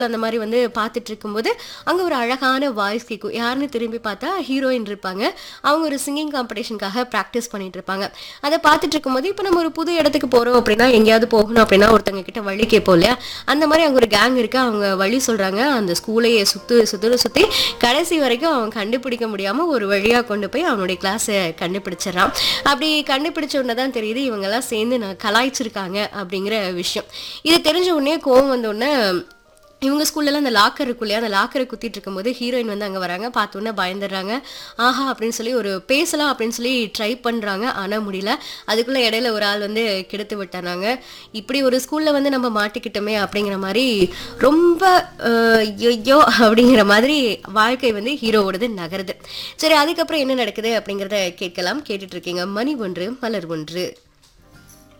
அந்த மாதிரி வந்து பார்த்துட்டு இருக்கும்போது அங்கே ஒரு அழகான வாய்ஸ் கேட்கும் யாருன்னு திரும்பி பார்த்தா ஹீரோயின் இருப்பாங்க அவங்க ஒரு சிங்கிங் காம்படிஷனுக்காக ப்ராக்டிஸ் பண்ணிட்டு இருப்பாங்க அதை பார்த்துட்டு இருக்கும்போது இப்போ நம்ம ஒரு புது இடத்துக்கு போகிறோம் அப்படின்னா எங்கேயாவது போகணும் அப்படின்னா ஒருத்தங்க கிட்ட வழி கேட்போம் இல்லையா அந்த மாதிரி அங்கே ஒரு கேங் இருக்கு அவங்க வழி சொல்கிறாங்க அந்த ஸ்கூலையே சுற்று சுற்று சுற்றி கடைசி வரைக்கும் அவன் கண்டுபிடிக்க முடியாமல் ஒரு வழியாக கொண்டு போய் அவனுடைய கிளாஸை கண்டுபிடிச்சிடறான் அப்படி கண்டுபிடிச்ச உடனே தான் தெரியுது இவங்கெல்லாம் சேர்ந்து நான் கலாய்ச்சிருக்காங்க அப்படிங்கிற விஷயம் இது தெரிஞ்ச உடனே கோவம் வந்த உடனே இவங்க ஸ்கூல்லலாம் அந்த லாக்கர் இருக்கும் இல்லையா அந்த லாக்கரை குத்திட்டு இருக்கும்போது ஹீரோயின் வந்து அங்கே வராங்க பார்த்தோன்னே பயந்துடுறாங்க ஆஹா அப்படின்னு சொல்லி ஒரு பேசலாம் அப்படின்னு சொல்லி ட்ரை பண்ணுறாங்க ஆனால் முடியல அதுக்குள்ளே இடையில ஒரு ஆள் வந்து கெடுத்து விட்டுறாங்க இப்படி ஒரு ஸ்கூலில் வந்து நம்ம மாட்டிக்கிட்டோமே அப்படிங்கிற மாதிரி ரொம்ப அஹ், ஐயோ அப்படிங்கிற மாதிரி வாழ்க்கை வந்து ஹீரோவோடது நகருது சரி அதுக்கப்புறம் என்ன நடக்குது அப்படிங்கிறத கேட்கலாம் கேட்டுட்டு இருக்கீங்க மணி ஒன்று மலர் ஒன்று